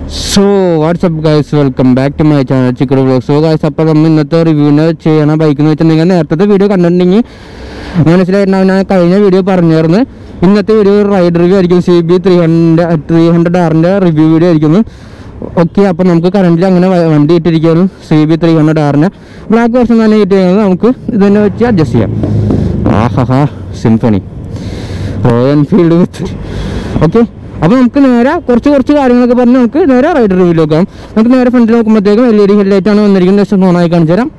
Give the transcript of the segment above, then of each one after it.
So what's up guys welcome back to my channel chicked vlog so guys അപ്പോൾ നമ്മൾ ഇന്നത്തെ റിവ്യൂവിന് ചെയ്യണ ബൈക്ക് എന്ന് വെച്ചിട്ടുണ്ടെങ്കിൽ നേരത്തെ വീഡിയോ കണ്ടിട്ടുണ്ടെങ്കിൽ മനസ്സിലായിട്ടുണ്ടാവും ഞാൻ കഴിഞ്ഞ വീഡിയോ പറഞ്ഞായിരുന്നു ഇന്നത്തെ വീഡിയോ റൈഡ് റിവ്യൂ ആയിരിക്കും C B three hundred three hundred ആറിൻ്റെ റിവ്യൂ വീഡിയോ ആയിരിക്കും ഓക്കെ അപ്പോൾ നമുക്ക് കറണ്ടിൽ അങ്ങനെ വ- വണ്ടി ഇട്ടിരിക്കുകയാണ് സി ബി ത്രീ ഹൺഡ്രഡ് ആറിന് ബ്ലാക്ക് വേർഷൻ തന്നെ കിട്ടിയത് നമുക്ക് ഇത് തന്നെ വെച്ച് അഡ്ജസ്റ്റ് ചെയ്യാം ആഹാ symphony Royal Enfield with okay അപ്പോൾ നമുക്ക് നേരെ കുറച്ച് കുറച്ച് കാര്യങ്ങളൊക്കെ പറഞ്ഞ് നമുക്ക് നേരെ റൈഡർ റിവ്യൂലേക്ക് പോകാം നമുക്ക് നേരെ ഫ്രണ്ടിൽ നോക്കുമ്പോഴത്തേക്കും എൽ ഇ ഡി ഹെഡ്ലൈറ്റ് ആണ് വന്നിരിക്കുന്നത് ജസ്റ്റ് ഓണായി കാണിച്ചു തരാം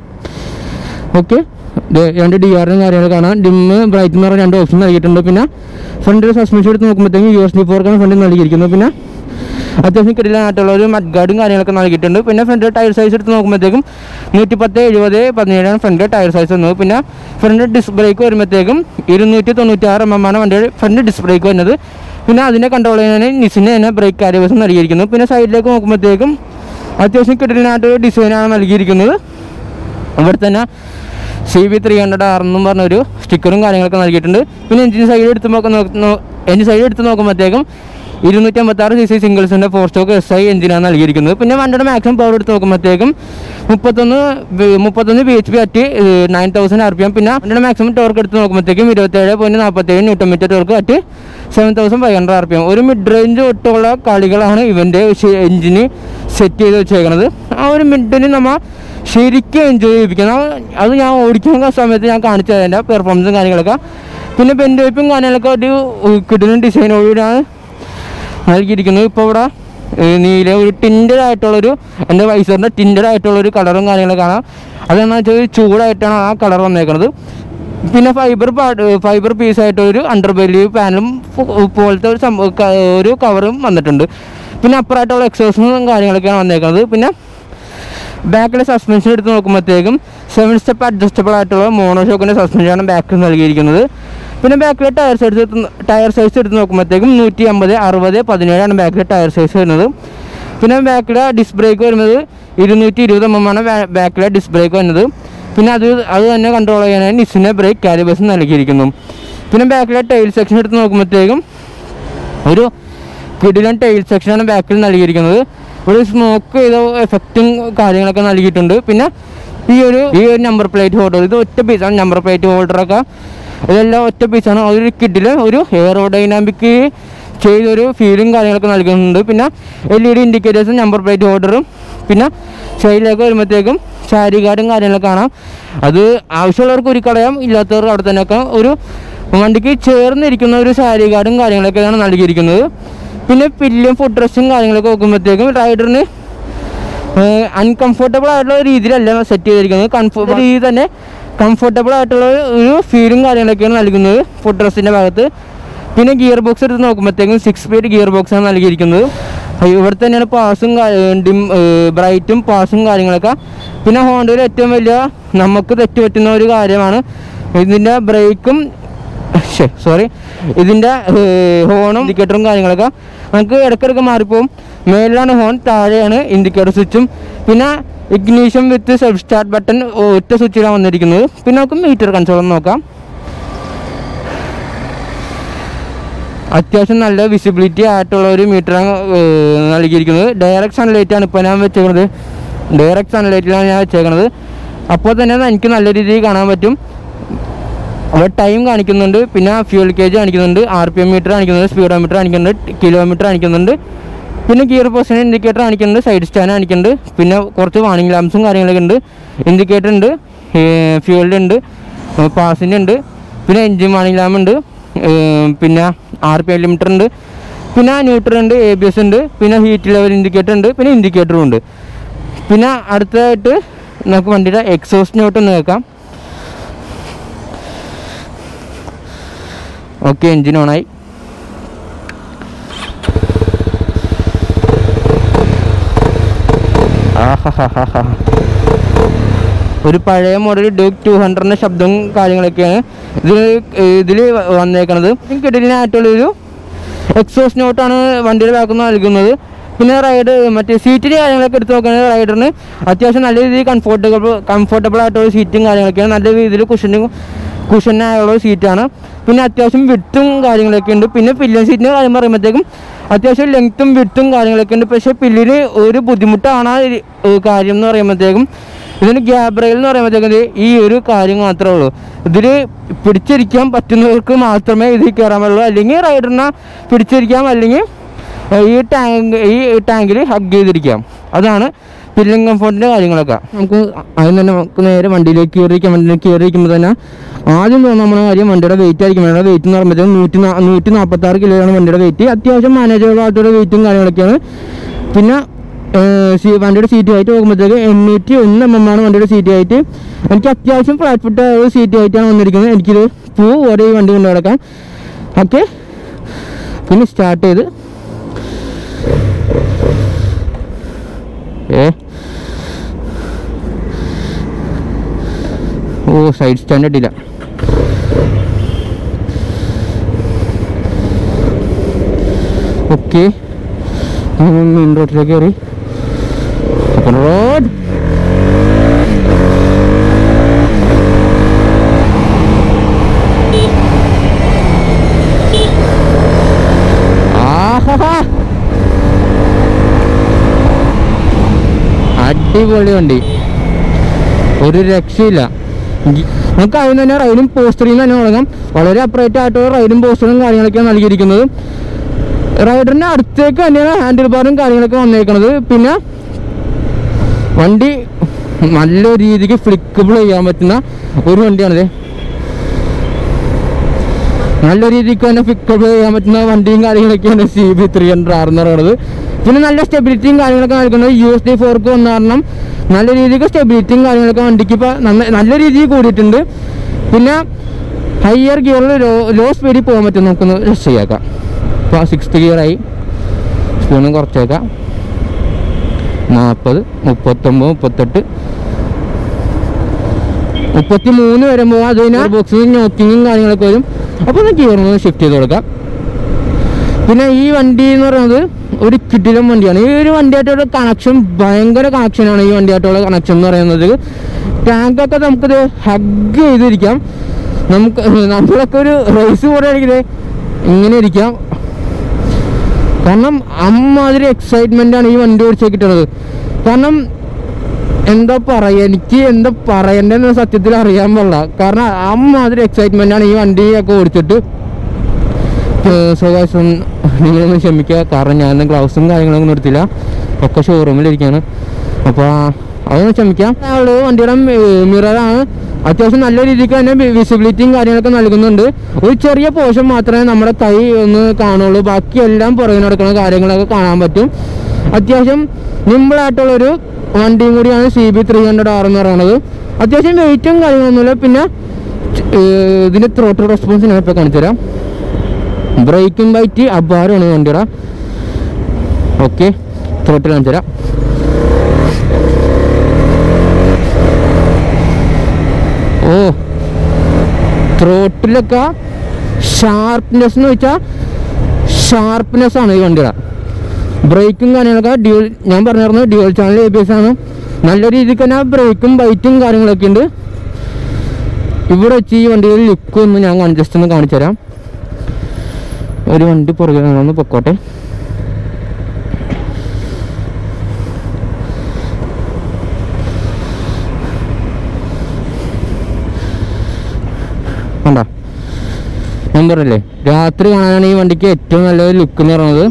ഓക്കെ രണ്ട് ഡി ആറിനും കാര്യങ്ങൾ കാണാം ഡിമ്മ് ബ്രൈറ്റ് എന്ന് പറഞ്ഞ രണ്ട് ഓപ്ഷൻ നൽകിയിട്ടുണ്ട് പിന്നെ ഫ്രണ്ടിൽ സസ്പെൻഷൻ എടുത്ത് നോക്കുമ്പോഴത്തേക്കും യു എസ് ഡി ഫോർക്കാണ് ഫ്രണ്ടിൽ നൽകിയിരിക്കുന്നത് പിന്നെ അത്യാവശ്യം കിടിലായിട്ടുള്ള ഒരു മഡ് ഗാർഡും കാര്യങ്ങളൊക്കെ നൽകിയിട്ടുണ്ട് പിന്നെ ഫ്രണ്ട് ടയർ സൈസ് എടുത്ത് നോക്കുമ്പോഴത്തേക്കും നൂറ്റി പത്ത് എഴുപത് പതിനേഴാണ് ഫ്രണ്ട് ടയർ സൈസ് വന്നത് പിന്നെ ഫ്രണ്ട് ഡിസ്ക് ബ്രേക്ക് വരുമ്പോഴത്തേക്കും ഇരുന്നൂറ്റി തൊണ്ണൂറ്റി ആറ് എം എം ആണ് വണ്ടിയുടെ ഫ്രണ്ട് ഡിസ്ക് ബ്രേക്ക് വരുന്നത് പിന്നെ അതിനെ കൺട്രോൾ ചെയ്യാൻ നിസിന് തന്നെ ബ്രേക്ക് കാരിവേഴ്സ് നൽകിയിരിക്കുന്നു പിന്നെ സൈഡിലേക്ക് നോക്കുമ്പോഴത്തേക്കും അത്യാവശ്യം കിടിലായിട്ടൊരു ഡിസൈനാണ് നൽകിയിരിക്കുന്നത് ഇവിടെ തന്നെ C B three hundred R എന്നും പറഞ്ഞൊരു സ്റ്റിക്കറും കാര്യങ്ങളൊക്കെ നൽകിയിട്ടുണ്ട് പിന്നെ എഞ്ചിൻ സൈഡ് എടുത്ത് നോക്കുന്ന എഞ്ചിൻ സൈഡ് എടുത്ത് നോക്കുമ്പോഴത്തേക്കും ഇരുന്നൂറ്റി അമ്പത്താറ് സി സി സിംഗിൾസിൻ്റെ ഫോർ സ്റ്റോക്ക് എസ് ഐ എഞ്ചിനാണ് നൽകിയിരിക്കുന്നത് പിന്നെ വണ്ടിയുടെ മാക്സിമം പവർ എടുത്ത് നോക്കുമ്പോഴത്തേക്കും മുപ്പത്തൊന്ന് ബി- മുപ്പത്തൊന്ന് B H P at nine thousand R P M പിന്നെ വണ്ടിയുടെ മാക്സിമം ടോർക്ക് എടുത്ത് നോക്കുമ്പോഴത്തേക്കും ഇരുപത്തേഴ് പോയിന്റ് നാൽപ്പത്തേഴ് newton metre torque at seven thousand five hundred R P M ഒരു മിഡ് റേഞ്ച് തൊട്ടുള്ള കളികളാണ് ഇവൻ്റെ എഞ്ചിന് സെറ്റ് ചെയ്ത് വെച്ചേക്കുന്നത് ആ ഒരു മിഡിന് നമ്മൾ ശരിക്കും എൻജോയ് ചെയ്യിപ്പിക്കണം അത് അത് ഞാൻ ഓടിക്കുന്ന സമയത്ത് ഞാൻ കാണിച്ചു തരാം എൻ്റെ പെർഫോമൻസും കാര്യങ്ങളൊക്കെ പിന്നെ പെൻ വൈപ്പും കാര്യങ്ങളൊക്കെ ഒരു കിടുന്ന ഡിസൈനോടുകൂടിയാണ് നൽകിയിരിക്കുന്നത് ഇപ്പോൾ ഇവിടെ ഏ, നീല ഒരു ടിൻഡഡ് ആയിട്ടുള്ളൊരു എൻ്റെ വൈസറിൻ്റെ ടിൻഡഡ് ആയിട്ടുള്ളൊരു കളറും കാര്യങ്ങളൊക്കെ കാണാം അതെന്ന് വെച്ചാൽ ഒരു ചൂടായിട്ടാണ് ആ കളർ വന്നേക്കുന്നത് പിന്നെ ഫൈബർ പാർട്ട് ഫൈബർ പീസായിട്ടൊരു അണ്ടർ ബെല്ലി പാനലും പോലത്തെ ഒരു സംഭവം ക- ഒരു കവറും വന്നിട്ടുണ്ട് പിന്നെ അപ്പുറമായിട്ടുള്ള എക്സോസും കാര്യങ്ങളൊക്കെയാണ് വന്നേക്കുന്നത് പിന്നെ ബാക്കിലെ സസ്പെൻഷൻ എടുത്ത് നോക്കുമ്പോഴത്തേക്കും സെവൻ സ്റ്റെപ്പ് അഡ്ജസ്റ്റബിൾ ആയിട്ടുള്ള മോണോഷോക്കിൻ്റെ സസ്പെൻഷനാണ് ബാക്കിൽ നൽകിയിരിക്കുന്നത് പിന്നെ ബാക്കിലെ ടയർ സൈസ് എടുത്ത് ടയർ സൈസ് എടുത്ത് നോക്കുമ്പോഴത്തേക്കും നൂറ്റി അമ്പത് അറുപത് പതിനേഴാണ് ബാക്കിലെ ടയർ സൈസ് വരുന്നത് പിന്നെ ബാക്കിലെ ഡിസ്ക് ബ്രേക്ക് വരുന്നത് ഇരുന്നൂറ്റി ഇരുപത് എം എം ആണ് ബാക്കിലെ ഡിസ്ക് ബ്രേക്ക് വരുന്നത് പിന്നെ അത് അത് തന്നെ കൺട്രോൾ ചെയ്യാനായി നിസിൻ്റെ ബ്രേക്ക് കാലിബേഴ്സ് നൽകിയിരിക്കുന്നു പിന്നെ ബാക്കിലെ ടൈൽ സെക്ഷൻ എടുത്ത് നോക്കുമ്പോഴത്തേക്കും ഒരു കിടിലൻ ടൈൽ സെക്ഷനാണ് ബാക്കിൽ നൽകിയിരിക്കുന്നത് ഒരു സ്മോക്ക് ചെയ്ത എഫക്റ്റും കാര്യങ്ങളൊക്കെ നൽകിയിട്ടുണ്ട് പിന്നെ ഈ ഒരു ഈ ഒരു നമ്പർ പ്ലേറ്റ് ഹോൾഡർ ഇത് ഒറ്റ പീസാണ് നമ്പർ പ്ലേറ്റ് ഹോൾഡറൊക്കെ ഇതെല്ലാം ഒറ്റ പീസാണ് ഒരു കിഡില് ഒരു എയറോഡൈനാമിക് ചെയ്തൊരു ഫീലും കാര്യങ്ങളൊക്കെ നൽകുന്നുണ്ട് പിന്നെ എൽ ഇ ഡി ഇൻഡിക്കേറ്റേഴ്സും നമ്പർ പ്ലേറ്റ് ഹോൾഡറും പിന്നെ സൈഡിലേക്ക് വരുമ്പോഴത്തേക്കും ചാരി ഗാർഡും കാര്യങ്ങളൊക്കെ കാണാം അത് ആവശ്യമുള്ളവർക്ക് ഒരു കളയാം ഇല്ലാത്തവർക്ക് അവിടെ തന്നെയൊക്കെ ഒരു വണ്ടിക്ക് ചേർന്നിരിക്കുന്ന ഒരു സാരി ഗാർഡും കാര്യങ്ങളൊക്കെയാണ് നൽകിയിരിക്കുന്നത് പിന്നെ പില്ലും ഫുഡ് ഡ്രസ്സും കാര്യങ്ങളൊക്കെ നോക്കുമ്പോഴത്തേക്കും റൈഡറിന് അൺകംഫർട്ടബിൾ ആയിട്ടുള്ള രീതിയിലല്ല സെറ്റ് ചെയ്തിരിക്കുന്നത് കംഫർട്ട് രീതി തന്നെ കംഫർട്ടബിൾ ആയിട്ടുള്ള ഒരു ഫീലും കാര്യങ്ങളൊക്കെയാണ് നൽകുന്നത് ഫുഡ് ഡ്രസ്സിൻ്റെ ഭാഗത്ത് പിന്നെ ഗിയർ ബോക്സ് എടുത്ത് നോക്കുമ്പോഴത്തേക്കും സിക്സ് സ്പീഡ് ഗിയർ ബോക്സ് ആണ് നൽകിയിരിക്കുന്നത് അയ്യോ, ഇവിടെ തന്നെയാണ് പാസും ഡിം ബ്രൈറ്റും പാസും കാര്യങ്ങളൊക്കെ പിന്നെ ഹോണ്ടയിൽ ഏറ്റവും വലിയ നമുക്ക് തെറ്റ് പറ്റുന്ന ഒരു കാര്യമാണ് ഇതിൻ്റെ ബ്രേക്കും സോറി ഇതിൻ്റെ ഹോണും ഇൻഡിക്കേറ്ററും കാര്യങ്ങളൊക്കെ നമുക്ക് ഇടയ്ക്കിടയ്ക്ക് മാറിപ്പോവും മേലിലാണ് ഹോൺ താഴെയാണ് ഇൻഡിക്കേറ്റർ സ്വിച്ചും പിന്നെ ignition with self start button ഒറ്റ സ്വിച്ചിലാണ് വന്നിരിക്കുന്നത് പിന്നെ നമുക്ക് മീറ്റർ കൺസോൾ ഒന്ന് നോക്കാം അത്യാവശ്യം നല്ല വിസിബിലിറ്റി ആയിട്ടുള്ള ഒരു മീറ്ററാണ് നൽകിയിരിക്കുന്നത് ഡയറക്റ്റ് സൺലൈറ്റ് ആണ് ഇപ്പോൾ ഞാൻ വെച്ചേക്കുന്നത് ഡയറക്റ്റ് സൺലൈറ്റിലാണ് ഞാൻ വെച്ചേക്കുന്നത് അപ്പോൾ തന്നെ എനിക്ക് നല്ല രീതിയിൽ കാണാൻ പറ്റും അവിടെ ടൈം കാണിക്കുന്നുണ്ട് പിന്നെ ഫ്യൂൽ കേജ് കാണിക്കുന്നുണ്ട് ആർ പി എം മീറ്റർ കാണിക്കുന്നുണ്ട് സ്പീഡോമീറ്റർ കാണിക്കുന്നുണ്ട് കിലോമീറ്റർ കാണിക്കുന്നുണ്ട് പിന്നെ ഗിയർ പൊസിഷൻ ഇൻഡിക്കേറ്റർ കാണിക്കുന്നുണ്ട് സൈഡ് സ്റ്റാൻഡ് കാണിക്കുന്നുണ്ട് പിന്നെ കുറച്ച് വാണിംഗ് ലാംപ്സും കാര്യങ്ങളൊക്കെ ഉണ്ട് ഇൻഡിക്കേറ്റർ ഉണ്ട് ഫ്യൂവലിൻ്റെ ഉണ്ട് പാസിൻ്റെ ഉണ്ട് പിന്നെ എൻജിൻ വാണിംഗ് ലാമ്പ് ഉണ്ട് ഏർ പിന്നെ ആർ പി എം ലിമിറ്റർ ഉണ്ട് പിന്നെ ന്യൂട്രൽ ഉണ്ട് എ ബി എസ് ഉണ്ട് പിന്നെ ഹീറ്റ് ലെവൽ ഇൻഡിക്കേറ്റർ ഉണ്ട് പിന്നെ ഇൻഡിക്കേറ്ററും ഉണ്ട് പിന്നെ അടുത്തതായിട്ട് നമുക്ക് വണ്ടിയുടെ എക്സോസ്റ്റ് നോട്ട് ഒന്ന് കേൾക്കാം ഓക്കെ എൻജിൻ ഓണായി ആഹാഹാഹാ. ഒരു പഴയ മോഡൽ ഡ്യൂക്ക് ടു ഹൺഡ്രഡിൻ്റെ ശബ്ദവും കാര്യങ്ങളൊക്കെയാണ് ഇതിൽ ഇതിൽ വന്നേക്കണത് കിടലിനായിട്ടുള്ളൊരു എക്സോസ് നോട്ടാണ് വണ്ടിയുടെ ബാക്കിൽ നിന്ന് നൽകുന്നത് പിന്നെ റൈഡ് മറ്റേ സീറ്റിൻ്റെ കാര്യങ്ങളൊക്കെ എടുത്ത് നോക്കുകയാണെങ്കിൽ റൈഡറിന് അത്യാവശ്യം നല്ല രീതിയിൽ കംഫോർട്ടബിൾ കംഫോർട്ടബിൾ ആയിട്ടുള്ള സീറ്റും കാര്യങ്ങളൊക്കെയാണ് നല്ല രീതിയിൽ കുഷനും കുഷനായുള്ള സീറ്റാണ് പിന്നെ അത്യാവശ്യം വിട്ടും കാര്യങ്ങളൊക്കെ ഉണ്ട് പിന്നെ പില്ലൻ സീറ്റിൻ്റെ കാര്യം പറയുമ്പോഴത്തേക്കും അത്യാവശ്യം ലെങ്ത്തും വിട്ടും കാര്യങ്ങളൊക്കെ ഉണ്ട് പക്ഷേ പില്ലിന് ഒരു ബുദ്ധിമുട്ടാണ് ആ ഒരു, ഏർ, കാര്യം എന്ന് പറയുമ്പോഴത്തേക്കും ഇതിന് ഗ്യാബ്രയിൽ എന്ന് പറയുമ്പോഴത്തേക്കും ഇത് ഈ ഒരു കാര്യം മാത്രമേ ഉള്ളൂ ഇതിൽ പിടിച്ചിരിക്കാൻ പറ്റുന്നവർക്ക് മാത്രമേ ഇതിൽ കയറാൻ പറ്റുള്ളൂ അല്ലെങ്കിൽ റൈഡറിനെ പിടിച്ചിരിക്കാം അല്ലെങ്കിൽ ഏർ, ഈ ടാങ്ക് ഈ ടാങ്കിൽ ഹഗ് ചെയ്തിരിക്കാം അതാണ് പില്ലിംഗ് കംഫോർട്ടിൻ്റെ കാര്യങ്ങളൊക്കെ നമുക്ക് ആദ്യം തന്നെ നമുക്ക് നേരെ വണ്ടിയിലേക്ക് കയറിയിരിക്കാം വണ്ടിയിലേക്ക് കയറിയിരിക്കുമ്പോൾ തന്നെ ആദ്യം തോന്നുന്ന നമ്മുടെ കാര്യം വണ്ടിയുടെ വെയിറ്റ് ആയിരിക്കും വണ്ടിയുടെ വെയിറ്റ് എന്ന് പറയുമ്പോഴത്തേക്കും നൂറ്റി നാ- നൂറ്റി നാൽപ്പത്തി ആറ് കിലോയാണ് വണ്ടിയുടെ വെയിറ്റ് അത്യാവശ്യം മാനേജബിൾ ആയിട്ടുള്ള വെയിറ്റും കാര്യങ്ങളൊക്കെയാണ് പിന്നെ ഏർ, സീ- വണ്ടിയുടെ സീറ്റ് ഹൈറ്റ് നോക്കുമ്പോഴത്തേക്ക് എണ്ണൂറ്റി ഒന്ന് എം എം ആണ് വണ്ടിയുടെ സീറ്റ് ഹൈറ്റ് എനിക്ക് അത്യാവശ്യം ഫ്ലാറ്റ് ഫുട്ട് സീറ്റ് ഹൈറ്റാണ് വന്നിരിക്കുന്നത് എനിക്കൊരു പൂ പോലെ ഈ വണ്ടി കൊണ്ടു നടക്കാം ഓക്കെ പിന്നെ സ്റ്റാർട്ട് ചെയ്ത് ഏ ഓ സൈഡ് സ്റ്റാൻഡ് ഇട്ടില്ല ഓക്കെ മെയിൻ റോഡിലേക്ക് കയറി ഓപ്പൺ റോഡ് ആഹാ അടിപൊളി വണ്ടി ഒരു രക്ഷയില്ല ഗി- നമുക്ക് അതിന് തന്നെ റൈഡും പോസ്റ്ററിൽ തന്നെ തുടങ്ങാം വളരെ അപ്രേറ്റ് ആയിട്ടുള്ള റൈഡും പോസ്റ്ററും കാര്യങ്ങളൊക്കെയാണ് നൽകിയിരിക്കുന്നത് റൈഡറിന്റെ അടുത്തേക്ക് തന്നെയാണ് ഹാൻഡിൽ ബാറും കാര്യങ്ങളൊക്കെ വന്നേക്കുന്നത് പിന്നെ വണ്ടി നല്ല രീതിക്ക് ഫ്ലിക്കബിൾ ചെയ്യാൻ പറ്റുന്ന ഒരു വണ്ടിയാണിത് നല്ല രീതിക്ക് തന്നെ ഫ്ലിക്കബിൾ ചെയ്യാൻ പറ്റുന്ന വണ്ടിയും കാര്യങ്ങളൊക്കെയാണ് C B three hundred R എന്ന് പറയുന്നത് പിന്നെ നല്ല സ്റ്റെബിലിറ്റിയും കാര്യങ്ങളൊക്കെ നൽകുന്നത് യു എസ് ഡി ഫോർക്ക് വന്ന കാരണം നല്ല രീതിക്ക് സ്റ്റെബിലിറ്റിയും കാര്യങ്ങളൊക്കെ വണ്ടിക്ക് ഇപ്പോൾ നല്ല രീതിയിൽ കൂടിയിട്ടുണ്ട് പിന്നെ ഹയർ ഗിയറിൽ ലോ ലോ സ്പീഡിൽ പോകാൻ പറ്റും നമുക്കൊന്ന് ടെസ്റ്റ് ചെയ്യാക്കാം ഇപ്പോൾ സിക്സ്ത് ഗിയറായി സ്പീഡും കുറച്ചേക്കാം നാൽപ്പത് മുപ്പത്തൊമ്പത് മുപ്പത്തെട്ട് മുപ്പത്തി മൂന്ന് വരുമ്പോൾ അത് കഴിഞ്ഞാൽ ബോക്സിൽ നോക്കിങ്ങും കാര്യങ്ങളൊക്കെ വരും അപ്പോൾ ഒന്ന് ഗിയർ ഒന്ന് ഷിഫ്റ്റ് ചെയ്ത് കൊടുക്കാം പിന്നെ ഈ വണ്ടി എന്ന് പറയുന്നത് ഒരു കിടിലം വണ്ടിയാണ് ഈ ഒരു വണ്ടിയായിട്ടുള്ള കണക്ഷൻ ഭയങ്കര കണക്ഷനാണ് ഈ വണ്ടിയായിട്ടുള്ള കണക്ഷൻ എന്ന് പറയുന്നത് ടാങ്കൊക്കെ നമുക്കിത് ഹഗ് ചെയ്തിരിക്കാം നമുക്ക് നമ്മളൊക്കെ ഒരു റേസ് പോലെ ആണെങ്കിൽ ഇങ്ങനെ ഇരിക്കാം കാരണം അമ്മാതിരി എക്സൈറ്റ്മെന്റ് ആണ് ഈ വണ്ടി ഓടിച്ച് കിട്ടുന്നത് കാരണം എന്താ പറയാ എനിക്ക് എന്താ പറയണ്ടെന്ന് സത്യത്തിൽ അറിയാൻ പാടില്ല കാരണം അമ്മാതിരി എക്സൈറ്റ്മെന്റ് ആണ് ഈ വണ്ടിയൊക്കെ ഓടിച്ചിട്ട് സുഖാസം നിങ്ങളൊന്ന് ക്ഷമിക്കുക കാരണം ഞാൻ ഗ്ലൗസും കാര്യങ്ങളൊന്നും എടുത്തില്ല ഒക്കെ ഷോറൂമിലിരിക്കുകയാണ് അപ്പോൾ അതൊന്ന് ക്ഷമിക്കാം ഞങ്ങള് വണ്ടിയുടെ മിററാണ് അത്യാവശ്യം നല്ല രീതിക്ക് തന്നെ വിസിബിലിറ്റിയും കാര്യങ്ങളൊക്കെ നൽകുന്നുണ്ട് ഒരു ചെറിയ പോർഷൻ മാത്രമേ നമ്മുടെ കൈ ഒന്ന് കാണുള്ളൂ ബാക്കി എല്ലാം പുറകെ നടക്കുന്ന കാര്യങ്ങളൊക്കെ കാണാൻ പറ്റും അത്യാവശ്യം നിമ്പിളായിട്ടുള്ളൊരു വണ്ടിയും കൂടിയാണ് C B three hundred R എന്ന് പറയുന്നത് അത്യാവശ്യം വെയിറ്റും കാര്യങ്ങളൊന്നുമില്ല പിന്നെ ഏർ, ഇതിന്റെ ത്രോട്ട് റെസ്പോൺസ് ഞാൻ ഇപ്പോൾ കാണിച്ചു തരാം ബ്രേക്കിംഗ് ബൈറ്റ് അപാരമാണ് ഈ വണ്ടിയുടെ ഓക്കെ ത്രോട്ടിൽ കാണിച്ചു തരാം ഓ ത്രോട്ടിലൊക്കെ ഷാർപ്നെസ് എന്ന് വെച്ചാൽ ഷാർപ്നെസ് ആണ് ഈ വണ്ടിയുടെ ബ്രേക്കും കാര്യങ്ങളൊക്കെ ഡ്യൂൽ ഞാൻ പറഞ്ഞിരുന്നു dual channel A B S ആണ് നല്ല രീതിക്ക് തന്നെ ബ്രേക്കും ബൈറ്റും കാര്യങ്ങളൊക്കെ ഉണ്ട് ഇവിടെ വെച്ച് ഈ വണ്ടിയുടെ ലുക്ക് ഒന്ന് ഞാൻ ജസ്റ്റ് ഒന്ന് കാണിച്ചു തരാം ഒരു വണ്ടി പുറകെ ഒന്ന് പൊക്കോട്ടെ കണ്ട ഞാൻ പറഞ്ഞില്ലേ രാത്രി കാണാനാണ് ഈ വണ്ടിക്ക് ഏറ്റവും നല്ലൊരു ലുക്ക് എന്ന് പറയുന്നത്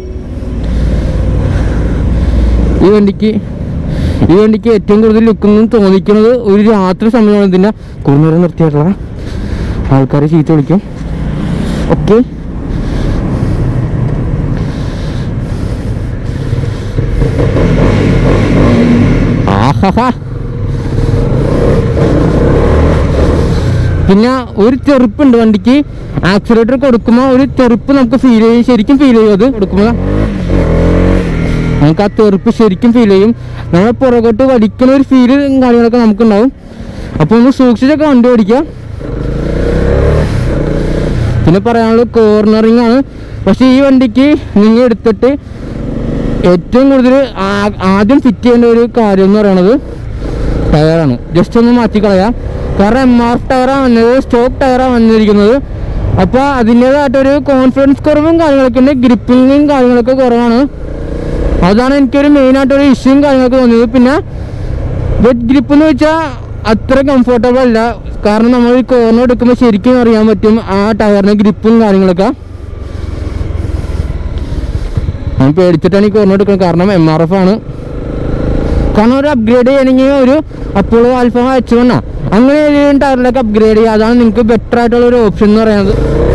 ഈ വണ്ടിക്ക് ഈ വണ്ടിക്ക് ഏറ്റവും കൂടുതൽ ലുക്ക് എന്ന് തോന്നിക്കുന്നത് ഒരു രാത്രി സമയമാണ് ഇതിൻ്റെ കുറുനേരം നിർത്തിയിട്ടുള്ള ആൾക്കാർ ചീത്ത വിളിക്കും ഓക്കെ ആഹാ പിന്നെ ഒരു തെറുപ്പുണ്ട് വണ്ടിക്ക് ആക്സിലേറ്റർ കൊടുക്കുമ്പോൾ ഒരു തെറുപ്പ് നമുക്ക് ഫീൽ ചെയ്യും ശരിക്കും ഫീൽ ചെയ്യും അത് കൊടുക്കുമ്പോൾ നമുക്ക് ആ തെറുപ്പ് ശരിക്കും ഫീൽ ചെയ്യും നമ്മൾ പുറകോട്ട് വലിക്കുന്ന ഒരു ഫീല് കാര്യങ്ങളൊക്കെ നമുക്കുണ്ടാവും അപ്പോൾ ഒന്ന് സൂക്ഷിച്ചൊക്കെ വണ്ടി ഓടിക്കുക പിന്നെ പറയാനുള്ളത് കോർണറിങ് ആണ് പക്ഷേ ഈ വണ്ടിക്ക് നിങ്ങൾ എടുത്തിട്ട് ഏറ്റവും കൂടുതൽ ആ- ആദ്യം ഫിറ്റ് ചെയ്യേണ്ട ഒരു കാര്യം എന്ന് പറയുന്നത് ടയറാണ് ജസ്റ്റ് ഒന്ന് മാറ്റിക്കളയാം കാരണം എം ആർ ടയറാണ് വന്നത് സ്റ്റോക്ക് ടയറാണ് വന്നിരിക്കുന്നത് അപ്പോൾ അതിൻ്റേതായിട്ടൊരു കോൺഫിഡൻസ് കുറവും കാര്യങ്ങളൊക്കെ ഉണ്ട് ഗ്രിപ്പിങ്ങും കാര്യങ്ങളൊക്കെ കുറവാണ് അതാണ് എനിക്കൊരു മെയിനായിട്ടൊരു ഇഷ്യൂയും കാര്യങ്ങളൊക്കെ തോന്നിയത് പിന്നെ വെറ്റ് ഗ്രിപ്പ് എന്ന് വെച്ചാൽ അത്ര കംഫർട്ടബിൾ അല്ല കാരണം നമ്മൾ ഈ കോർണർ എടുക്കുമ്പോൾ ശരിക്കും അറിയാൻ പറ്റും ആ ടയറിന് ഗ്രിപ്പും കാര്യങ്ങളൊക്കെ ഞാൻ പേടിച്ചിട്ടാണ് ഈ കോർണർ എടുക്കുന്നത് കാരണം എം ആർ എഫ് ആണ് കാരണം ഒരു അപ്ഗ്രേഡ് ചെയ്യണമെങ്കിൽ ഒരു അപ്പോളോ ആൽഫ എച്ച് വണ്ണാ അങ്ങനെ ഏതെങ്കിലും ടയറിലേക്ക് അപ്ഗ്രേഡ് ചെയ്യുക അതാണ് നിങ്ങൾക്ക് ബെറ്റർ ആയിട്ടുള്ള ഒരു ഓപ്ഷൻ എന്ന് പറയുന്നത്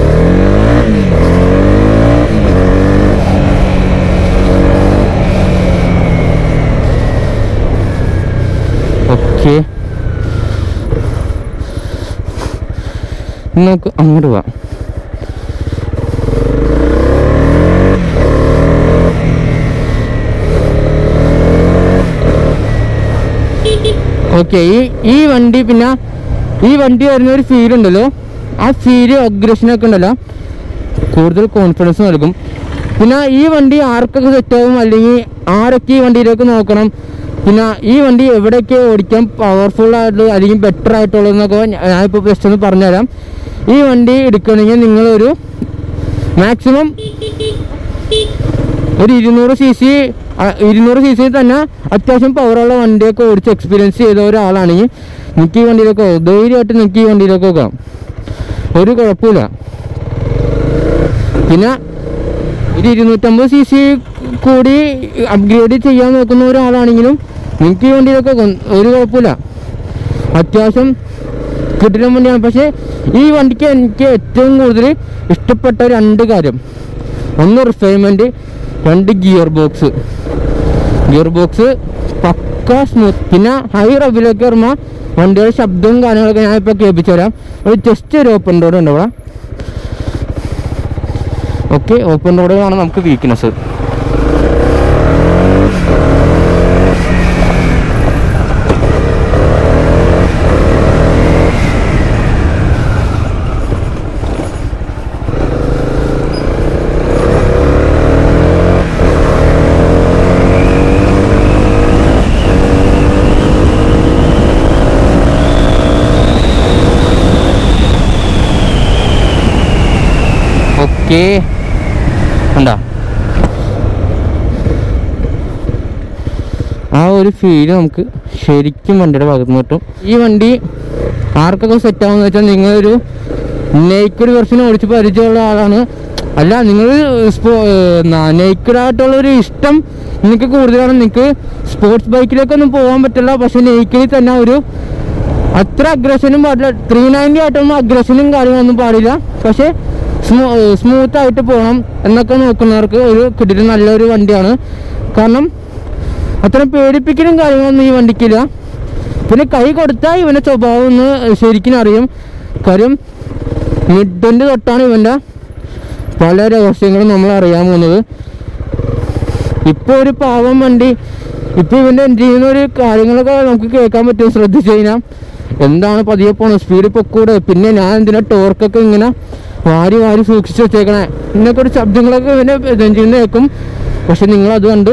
ഓക്കെ നമുക്ക് അങ്ങോട്ട് പോവാം ഓക്കെ ഈ ഈ വണ്ടി പിന്നെ ഈ വണ്ടി വരുന്ന ഒരു ഫീൽ ഉണ്ടല്ലോ ആ ഫീല് അഗ്രഷനൊക്കെ ഉണ്ടല്ലോ കൂടുതൽ കോൺഫിഡൻസ് നൽകും പിന്നെ ഈ വണ്ടി ആർക്കൊക്കെ സെറ്റാവും അല്ലെങ്കിൽ ആരൊക്കെ ഈ വണ്ടിയിലേക്ക് നോക്കണം പിന്നെ ഈ വണ്ടി എവിടെയൊക്കെ ഓടിക്കാൻ പവർഫുൾ ആയിട്ടുള്ള അല്ലെങ്കിൽ ബെറ്റർ ആയിട്ടുള്ളതെന്നൊക്കെ ഞാനിപ്പോൾ ജസ്റ്റ് ഒന്ന് പറഞ്ഞുതരാം ഈ വണ്ടി എടുക്കണമെങ്കിൽ നിങ്ങളൊരു മാക്സിമം ഒരു ഇരുന്നൂറ് സി സി ഇരുന്നൂറ് സി സി തന്നെ അത്യാവശ്യം പവറുള്ള വണ്ടിയൊക്കെ ഓടിച്ച് എക്സ്പീരിയൻസ് ചെയ്ത ഒരാളാണെങ്കിൽ നിങ്ങൾക്ക് ഈ വണ്ടിയിലേക്ക് പോകാം ധൈര്യമായിട്ട് നിങ്ങൾക്ക് ഈ വണ്ടിയിലേക്ക് പോകാം ഒരു കുഴപ്പമില്ല പിന്നെ ഒരു ഇരുന്നൂറ്റമ്പത് സി സി കൂടി അപ്ഗ്രേഡ് ചെയ്യാൻ നോക്കുന്ന ഒരാളാണെങ്കിലും നിങ്ങൾക്ക് ഈ വണ്ടിയിലൊക്കെ കൊ- ഒരു കുഴപ്പമില്ല അത്യാവശ്യം കിട്ടുന്ന വണ്ടിയാണ് പക്ഷേ ഈ വണ്ടിക്ക് എനിക്ക് ഏറ്റവും കൂടുതൽ ഇഷ്ടപ്പെട്ട രണ്ട് കാര്യം ഒന്ന് റിഫൈൻമെൻറ്റ് രണ്ട് ഗിയർ ബോക്സ് ഗിയർ ബോക്സ് പക്ക സ്മൂത്ത് പിന്നെ ഹൈ റബിലേക്ക് വരുമ്പോൾ വണ്ടിയുടെ ശബ്ദവും കാര്യങ്ങളൊക്കെ ഞാൻ ഇപ്പോൾ കേൾപ്പിച്ചു തരാം ഒരു ജസ്റ്റ് ഒരു ഓപ്പൺ റോഡ് ഉണ്ട് ഇവിടെ ഓക്കെ ഓപ്പൺ റോഡുകളാണ് നമുക്ക് വീക്ക്നെസ് ഓക്കെ ഉണ്ടോ ആ ഒരു ഫീല് നമുക്ക് ശരിക്കും വണ്ടിയുടെ ഭാഗത്ത് നിന്ന് കിട്ടും ഈ വണ്ടി ആർക്കൊക്കെ സെറ്റ് ആവുമെന്ന് വെച്ചാൽ നിങ്ങളൊരു നെയ്ക്കഡ് വെർഷൻ ഓടിച്ച് പരിചയമുള്ള ആളാണ് അല്ല നിങ്ങൾ നെയ്ക്കഡ് ആയിട്ടുള്ള ഒരു ഇഷ്ടം നിങ്ങൾക്ക് കൂടുതലാണ് നിങ്ങൾക്ക് സ്പോർട്സ് ബൈക്കിലേക്കൊന്നും പോകാൻ പറ്റില്ല പക്ഷെ നെയ്ക്കിൽ തന്നെ ഒരു അത്ര അഗ്രഷനും പാടില്ല ത്രീ നയൻറ്റി ആയിട്ടൊന്നും അഗ്രഷനും കാര്യങ്ങളൊന്നും പാടില്ല പക്ഷേ സ്മൂ സ്മൂത്ത് ആയിട്ട് പോകണം എന്നൊക്കെ നോക്കുന്നവർക്ക് ഒരു കിട്ടിയിട്ട് നല്ലൊരു വണ്ടിയാണ് കാരണം അത്രയും പേടിപ്പിക്കലും കാര്യങ്ങളൊന്നും ഈ വണ്ടിക്കില്ല പിന്നെ കൈ കൊടുത്താൽ ഇവൻ്റെ സ്വഭാവം ഒന്ന് ശരിക്കും അറിയും കാര്യം മിഡ്ഡൻ്റെ തൊട്ടാണ് ഇവൻ്റെ പല രഹസ്യങ്ങളും നമ്മൾ അറിയാൻ പോകുന്നത് ഇപ്പോൾ ഒരു പാവം വണ്ടി ഇപ്പോൾ ഇവൻ്റെ ചെയ്യുന്ന ഒരു കാര്യങ്ങളൊക്കെ നമുക്ക് കേൾക്കാൻ പറ്റും ശ്രദ്ധിച്ചു കഴിഞ്ഞാൽ എന്താണ് പതിയെ പോണത് സ്പീഡ് പൊക്കൂടെ പിന്നെ ഞാൻ എന്തിനാ ടോർക്കൊക്കെ ഇങ്ങനെ വാരി വാരി സൂക്ഷിച്ച് വെച്ചേക്കണേ എന്നൊക്കെ ഒരു ശബ്ദങ്ങളൊക്കെ ഇവൻ്റെ ചെയ്യുന്ന കേൾക്കും പക്ഷെ നിങ്ങളത് കണ്ട്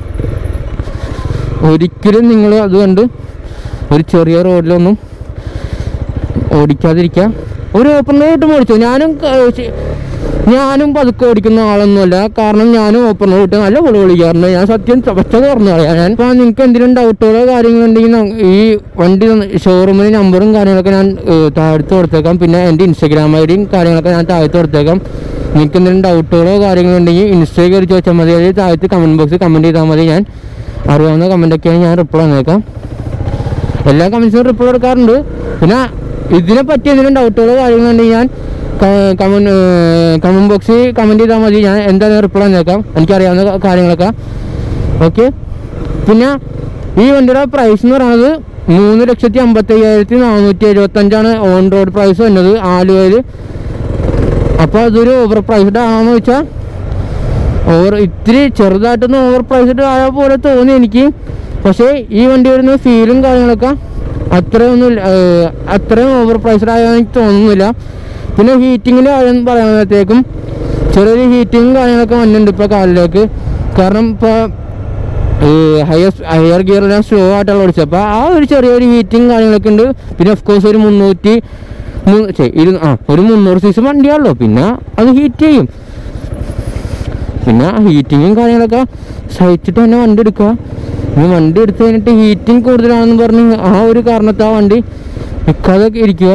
ഒരിക്കലും നിങ്ങൾ അത് കണ്ട് ഒരു ചെറിയ റോഡിലൊന്നും ഓടിക്കാതിരിക്കുക ഒരു ഓപ്പൺ റോഡ് ഓടിച്ചു ഞാനും ക- ശ- ഞാനും പതുക്കെ ഓടിക്കുന്ന ആളൊന്നുമല്ല കാരണം ഞാനും ഓപ്പൺ റോഡ് നല്ല പൊളി ഓടിക്കാറുണ്ട് ഞാൻ സത്യം പച്ചത് പറഞ്ഞു പറയാം ഞാൻ ഇപ്പോൾ നിങ്ങൾക്ക് എന്തെങ്കിലും ഡൗട്ടുകളോ കാര്യങ്ങളുണ്ടെങ്കിൽ ന- ഈ വണ്ടി ഷോറൂമിന് നമ്പറും കാര്യങ്ങളൊക്കെ ഞാൻ ഏഹ്, താഴത്ത് കൊടുത്തേക്കാം പിന്നെ എൻ്റെ ഇൻസ്റ്റാഗ്രാം ഐ ഡിയും കാര്യങ്ങളൊക്കെ ഞാൻ താഴത്ത് കൊടുത്തേക്കാം നിങ്ങൾക്ക് എന്തെങ്കിലും ഡൗട്ടുകളോ കാര്യങ്ങളുണ്ടെങ്കിൽ ഇൻസ്റ്റയിൽ കയറി ചോദിച്ചാൽ മതി അല്ലെങ്കിൽ താഴത്ത് കമൻറ്റ് ബോക്സിൽ കമൻറ്റ് ചെയ്താൽ മതി ഞാൻ അറിയാവുന്ന കമൻറ്റൊക്കെയാണ് ഞാൻ റിപ്ലൈ തന്നേക്കാം എല്ലാ കമൻസിനും റിപ്ലൈ കൊടുക്കാറുണ്ട് പിന്നെ ഇതിനെ പറ്റി എന്തെങ്കിലും ഡൗട്ടുകളോ കാര്യങ്ങളുണ്ടെങ്കിൽ ഞാൻ കമൻറ്റ് കമൻറ്റ് ബോക്സിൽ കമൻറ്റ് ചെയ്താൽ മതി ഞാൻ എന്തായാലും റിപ്ലൈ തന്നേക്കാം എനിക്കറിയാവുന്ന ക- കാര്യങ്ങളൊക്കെ ഓക്കെ പിന്നെ ഈ വണ്ടിയുടെ പ്രൈസ് എന്ന് പറയുന്നത് മൂന്ന് ലക്ഷത്തി അമ്പത്തി അയ്യായിരത്തി നാനൂറ്റി എഴുപത്തഞ്ചാണ് ഓൺ റോഡ് പ്രൈസ് വരുന്നത് ആലുവയിൽ അപ്പോൾ അതൊരു ഓവർ പ്രൈസ്ഡ് ആണെന്ന് വെച്ചാൽ ഓവർ ഇത്തിരി ചെറുതായിട്ടൊന്ന് ഓവർ പ്രൈസ്ഡ് ആയ പോലെ തോന്നി എനിക്ക് പക്ഷേ ഈ വണ്ടി വരുന്ന ഫീലും കാര്യങ്ങളൊക്കെ അത്രയൊന്നും ഇല്ല, ഏർ, അത്രയും ഓവർ പ്രൈസ്ഡ് ആയ എനിക്ക് തോന്നുന്നില്ല പിന്നെ ഹീറ്റിങ്ങിൻ്റെ കാര്യം പറയുമ്പോഴത്തേക്കും ചെറിയൊരു ഹീറ്റിങ്ങും കാര്യങ്ങളൊക്കെ വന്നിട്ടുണ്ട് ഇപ്പോൾ കാലിലേക്ക് കാരണം ഇപ്പോൾ ഹയർ ഹയർ ഗിയറെല്ലാം സ്ലോ ആയിട്ടുള്ള ഓടിച്ചത് അപ്പോൾ ആ ഒരു ചെറിയൊരു ഹീറ്റിങ് കാര്യങ്ങളൊക്കെ ഉണ്ട് പിന്നെ ഓഫ് കോഴ്സ് ഒരു മുന്നൂറ്റി മൂ- ഛെ, ഇരു ആ ഒരു മുന്നൂറ് സീസൺ വണ്ടിയാണല്ലോ പിന്നെ അത് ഹീറ്റ് ചെയ്യും പിന്നെ ഹീറ്റിങ്ങും കാര്യങ്ങളൊക്കെ സഹിച്ചിട്ട് തന്നെ വണ്ടി എടുക്കുക ഇനി വണ്ടി എടുത്തു കഴിഞ്ഞിട്ട് ഹീറ്റിംഗ് കൂടുതലാണെന്ന് പറഞ്ഞ് ആ ഒരു കാരണത്താൽ വണ്ടി നിൽക്കാതെ ഇരിക്കുക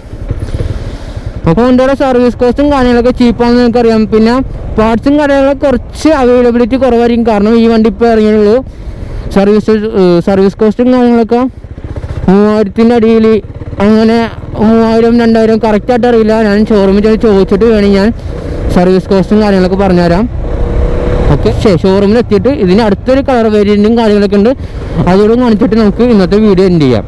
അപ്പോൾ വണ്ടിയുടെ സർവീസ് കോസ്റ്റും കാര്യങ്ങളൊക്കെ ചീപ്പാണെന്ന് നിങ്ങൾക്കറിയാം പിന്നെ പാർട്സും കാര്യങ്ങളൊക്കെ കുറച്ച് അവൈലബിലിറ്റി കുറവായിരിക്കും കാരണം ഈ വണ്ടി ഇപ്പോൾ ഇറങ്ങിയുള്ളൂ സർവീസ് സർവീസ് കോസ്റ്റും കാര്യങ്ങളൊക്കെ മൂവായിരത്തിൻ്റെ അടിയിൽ അങ്ങനെ മൂവായിരം രണ്ടായിരം കറക്റ്റായിട്ട് അറിയില്ല ഞാൻ ഷോറൂമിൽ ചെന്ന് ചോദിച്ചിട്ട് വേണം ഞാൻ സർവീസ് കോസ്റ്റും കാര്യങ്ങളൊക്കെ പറഞ്ഞുതരാം ഓക്കെ ശരി ഷോറൂമിൽ എത്തിയിട്ട് ഇതിന് അടുത്തൊരു കളർ വേരിയൻറ്റും കാര്യങ്ങളൊക്കെ ഉണ്ട് അതോടും കാണിച്ചിട്ട് നമുക്ക് ഇന്നത്തെ വീഡിയോ എൻഡ് ചെയ്യാം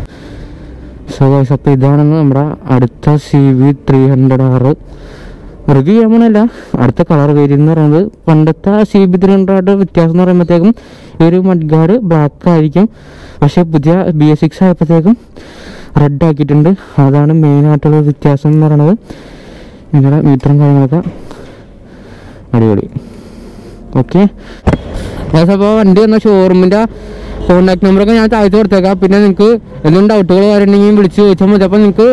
സോ ഗൈസ് അപ്പോൾ ഇതാണ് നമ്മുടെ അടുത്ത C V three hundred R review ചെയ്യാൻ പോണല്ല അടുത്ത കളർ വേരിയൻ എന്ന് പറയുന്നത് പണ്ടത്തെ സി ബി ത്രീ ഹൺഡ്രഡ് വ്യത്യാസം എന്ന് പറയുമ്പോഴത്തേക്കും ഈ ഒരു മഡ്ഗാർഡ് ബ്ലാക്ക് ആയിരിക്കും പക്ഷേ പുതിയ ബി എസ് സിക്സ് ആയപ്പോഴത്തേക്കും റെഡ് ആക്കിയിട്ടുണ്ട് അതാണ് മെയിനായിട്ടുള്ള വ്യത്യാസം എന്ന് പറയുന്നത് നിങ്ങളുടെ മീറ്ററും കാര്യങ്ങളൊക്കെ അടിപൊളി ഓക്കെ അപ്പോൾ വണ്ടി വന്ന ഷോറൂമിൻ്റെ കോൺടാക്ട് നമ്പറൊക്കെ ഞാൻ താഴ്ത്തി കൊടുത്തേക്കാം പിന്നെ നിങ്ങൾക്ക് എന്തെങ്കിലും ഡൗട്ടുകൾ വരണമെങ്കിൽ വിളിച്ച് ചോദിച്ചാൽ മതി അപ്പോൾ നിങ്ങൾക്ക്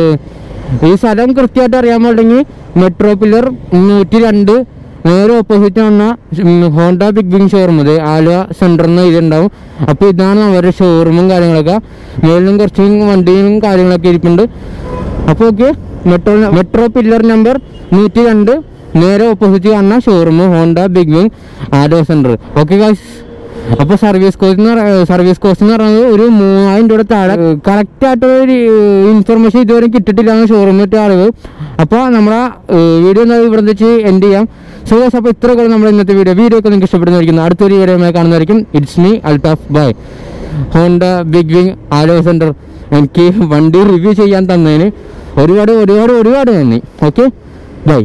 ഈ സ്ഥലം കൃത്യമായിട്ട് അറിയാൻ പാടില്ലെങ്കിൽ മെട്രോ പില്ലർ നൂറ്റി രണ്ട് നേരെ ഓപ്പോസിറ്റ് വന്ന ഹോണ്ട ബിഗ് ബിങ് ഷോറൂം അത് ആലുവ സെൻറ്ററിൽ നിന്ന് ഇതുണ്ടാവും അപ്പോൾ ഇതാണ് അവരുടെ ഷോറൂമും കാര്യങ്ങളൊക്കെ മേളിലും കുറച്ച് വണ്ടിയും കാര്യങ്ങളൊക്കെ ഇരിപ്പുണ്ട് അപ്പോൾ okay metro metro pillar number നൂറ്റി രണ്ട് നേരെ ഓപ്പോസിറ്റ് കാണുന്ന ഷോറൂം ഹോണ്ട ബിഗ് വിങ് ആഡോ സെൻറ്റർ ഓക്കെ ഗായ്സ് അപ്പോൾ സർവീസ് കോസ്റ്റ് എന്ന് പറ- സർവീസ് കോസ്റ്റ് എന്ന് പറയുന്നത് ഒരു മൂവായിരം രൂപയുടെ താഴെ കറക്റ്റ് ആയിട്ടുള്ള ഒരു ഇൻഫർമേഷൻ ഇതുവരെ കിട്ടിയിട്ടില്ല എന്ന് ഷോറൂമിൽ ഇട്ട അറിവ് അപ്പോൾ നമ്മുടെ വീഡിയോ ഇവിടെ വെച്ച് എൻഡ് ചെയ്യാം സോ ഗായ്സ് അപ്പോൾ ഇത്രയൊക്കെ നമ്മുടെ ഇന്നത്തെ വീഡിയോ വീഡിയോ ഒക്കെ നിങ്ങൾക്ക് ഇഷ്ടപ്പെടുന്നതായിരിക്കും അടുത്തൊരു വീഡിയോ കാണുന്നതായിരിക്കും it's me Altaf by Honda big wing ആലോ സെൻറ്റർ എനിക്ക് വണ്ടി റിവ്യൂ ചെയ്യാൻ തന്നതിന് ഒരുപാട് ഒരുപാട് ഒരുപാട് നന്ദി ഓക്കെ ബൈ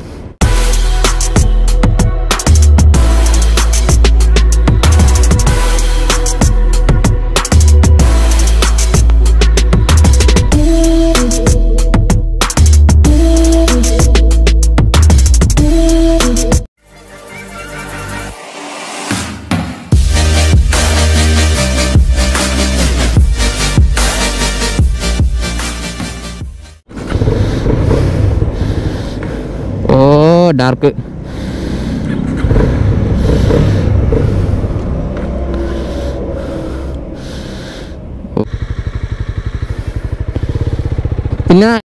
ഓ ഡാർക്ക് പിന്നെ